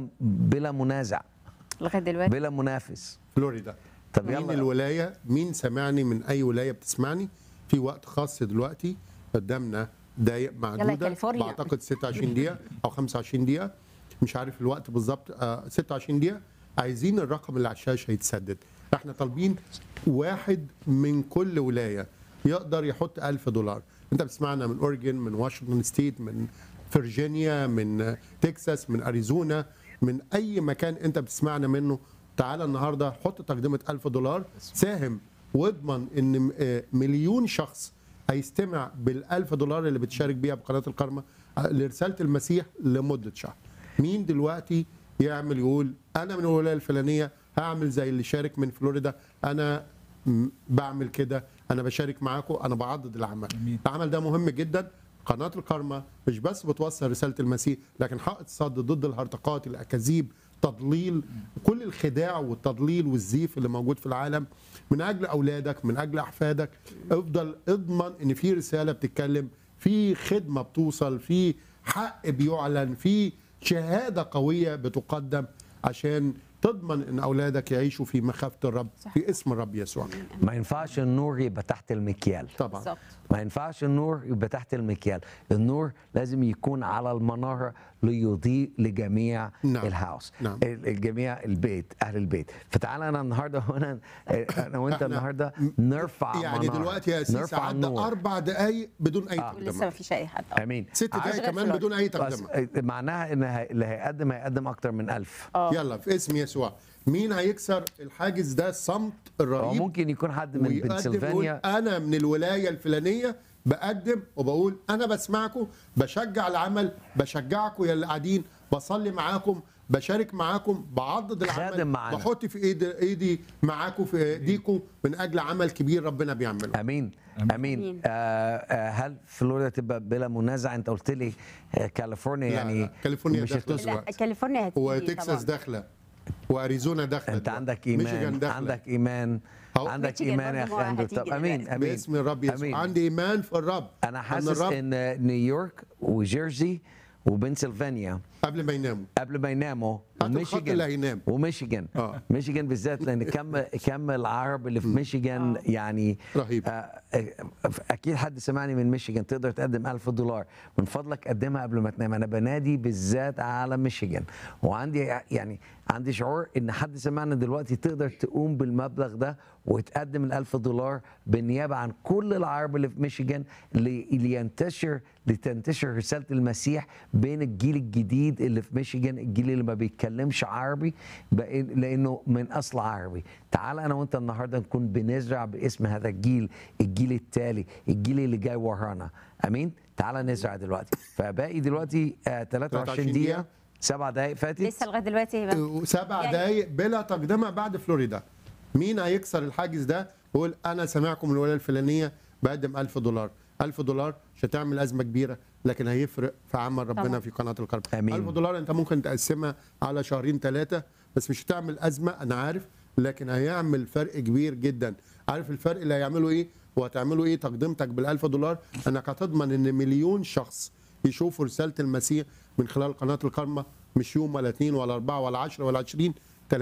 بلا منازع لغايه دلوقتي بلا منافس فلوريدا طب مين يلا الولايه مين سمعني من اي ولايه بتسمعني في وقت خاص دلوقتي قدامنا دقايق معدوده كاليفورنيا. بعتقد 26 دقيقه او 25 دقيقه مش عارف الوقت بالظبط آه 26 دقيقه عايزين الرقم اللي على الشاشه يتسدد احنا طالبين واحد من كل ولايه يقدر يحط 1000 دولار انت بتسمعنا من اورجن من واشنطن ستيت من فيرجينيا من تكساس من اريزونا من اي مكان انت بتسمعنا منه تعالى النهارده حط تقدمه 1000 دولار ساهم واضمن ان م- آه، مليون شخص هيستمع بال1000 دولار اللي بتشارك بيها بقناه الكرمه آه، لرساله المسيح لمده شهر مين دلوقتي يعمل يقول انا من الولايه الفلانيه هعمل زي اللي شارك من فلوريدا انا م- بعمل كده انا بشارك معاكم انا بعضد العمل العمل ده مهم جدا قناه الكرمه مش بس بتوصل رساله المسيح لكن حائط صد ضد الهرطقات الاكاذيب تضليل كل الخداع والتضليل والزيف اللي موجود في العالم من اجل اولادك من اجل احفادك افضل اضمن ان في رساله بتتكلم في خدمه بتوصل في حق بيعلن في شهاده قويه بتقدم عشان تضمن ان اولادك يعيشوا في مخافه الرب في اسم الرب يسوع ما ينفعش النور يبقى تحت المكيال طبعا بالظبط ما ينفعش النور يبقى تحت المكيال النور لازم يكون على المنارة ليضيء لجميع نعم. الهاوس نعم. ال- الجميع البيت اهل البيت فتعالى انا النهارده هنا انا وانت إحنا النهارده نرفع يعني منارة. دلوقتي يا سيسي نرفع عدى النور. اربع دقائق بدون اي آه. ولسه ما تقدمه فيش اي حد آه. امين ست عايز دقائق غير كمان فلوريدا. بدون اي بس تقدمه معناها ان هي- اللي هيقدم هيقدم اكتر من ألف اه يلا في اسم يسوع مين هيكسر الحاجز ده الصمت او الرهيب ممكن يكون حد من ويقدم يقول بنسلفانيا انا من الولايه الفلانيه بقدم وبقول انا بسمعكم بشجع العمل بشجعكم يا اللي قاعدين بصلي معاكم بشارك معاكم بعضد العمل خادم معانا. بحط في ايدي ايدي معاكم في ايديكم من اجل عمل كبير ربنا بيعمله امين أمين. امين آه آه هل فلوريدا تبقى بلا منازع انت قلت لي آه كاليفورنيا لا، يعني لا، كاليفورنيا مش داخلة هتوصل لا دلوقتي. كاليفورنيا هتيجي وتكساس طبعاً. داخله واريزونا داخله انت دلوقتي. عندك ميشيغان ايمان داخله عندك ايمان أهو. عندك ميشيغان ايمان يا برضه اخي اندرو هتيجي طب امين دلوقتي. امين باسم الرب يسوع أمين. عندي ايمان في الرب انا أن حاسس الرب ان نيويورك وجيرسي وبنسلفانيا قبل ما يناموا قبل ما يناموا هات الخط اللي هينام. وميشيغان آه. ميشيغان بالذات لان كم كم العرب اللي في ميشيغان يعني رهيب. آه، آه، اكيد حد سمعني من ميشيغان تقدر تقدم 1000 دولار من فضلك قدمها قبل ما تنام انا بنادي بالذات على ميشيغان وعندي يعني عندي شعور ان حد سمعنا دلوقتي تقدر تقوم بالمبلغ ده وتقدم ال 1000 دولار بالنيابه عن كل العرب اللي في ميشيغان لي- لينتشر لتنتشر رساله المسيح بين الجيل الجديد اللي في ميشيغان الجيل اللي ما بيتكلمش عربي بقى- لانه من اصل عربي تعال انا وانت النهارده نكون بنزرع باسم هذا الجيل الجيل التالي الجيل اللي جاي ورانا امين تعال نزرع دلوقتي فباقي دلوقتي آه 23 23 دقيقه دقيقة. سبع دقائق فاتت لسه لغايه دلوقتي هيبقى سبع يعني- دقايق بلا تقدمه بعد فلوريدا مين هيكسر الحاجز ده يقول انا سامعكم من الولايه الفلانيه بقدم 1000 دولار 1000 دولار مش هتعمل ازمه كبيره لكن هيفرق في عمل ربنا طبعا. في قناه الكرم آمين. 1000 دولار انت ممكن تقسمها على شهرين ثلاثه بس مش هتعمل ازمه انا عارف لكن هيعمل فرق كبير جدا عارف الفرق اللي هيعمله ايه وهتعملوا ايه تقدمتك بال1000 دولار انك هتضمن ان مليون شخص يشوفوا رساله المسيح من خلال قناه الكرمه مش يوم ولا اثنين ولا اربعه ولا 10 ولا 20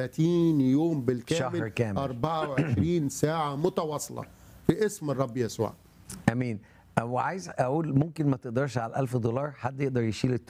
30 يوم بالكامل شهر كامل. 24 ساعه متواصله في اسم الرب يسوع امين وعايز اقول ممكن ما تقدرش على ال 1000 دولار حد يقدر يشيل ال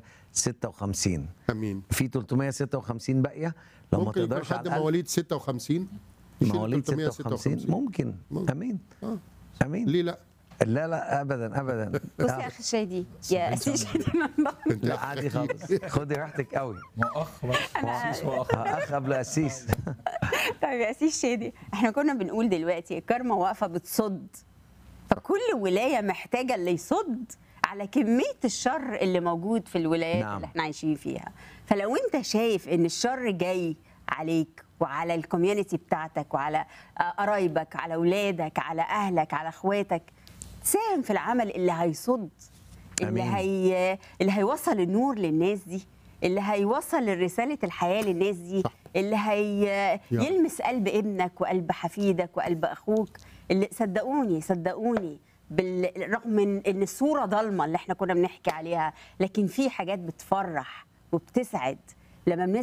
356 امين في 356 باقيه لو ما ممكن يكون تقدرش حد على ال 1000 مواليد 56 يشيل مواليد 356. 56 ممكن ممكن. امين آه. امين ليه لا لا لا ابدا ابدا بص يا اخي شادي يا اسيس شادي لا عادي خالص خدي راحتك قوي ما هو اخ بقى أسيس هو اخ اخ قبل اسيس طيب يا اسيس شادي احنا كنا بنقول دلوقتي الكارما واقفه بتصد فكل ولايه محتاجه اللي يصد على كميه الشر اللي موجود في الولايات نعم. اللي احنا عايشين فيها فلو انت شايف ان الشر جاي عليك وعلى الكوميونتي بتاعتك وعلى آه، قرايبك على اولادك على اهلك على اخواتك ساهم في العمل اللي هيصد اللي أمين. هي اللي هيوصل النور للناس دي اللي هيوصل رسالة الحياة للناس دي صح. اللي هي يلا. يلمس قلب ابنك وقلب حفيدك وقلب أخوك اللي صدقوني صدقوني بالرغم من ان الصوره ضلمه اللي احنا كنا بنحكي عليها لكن في حاجات بتفرح وبتسعد لما بنسمع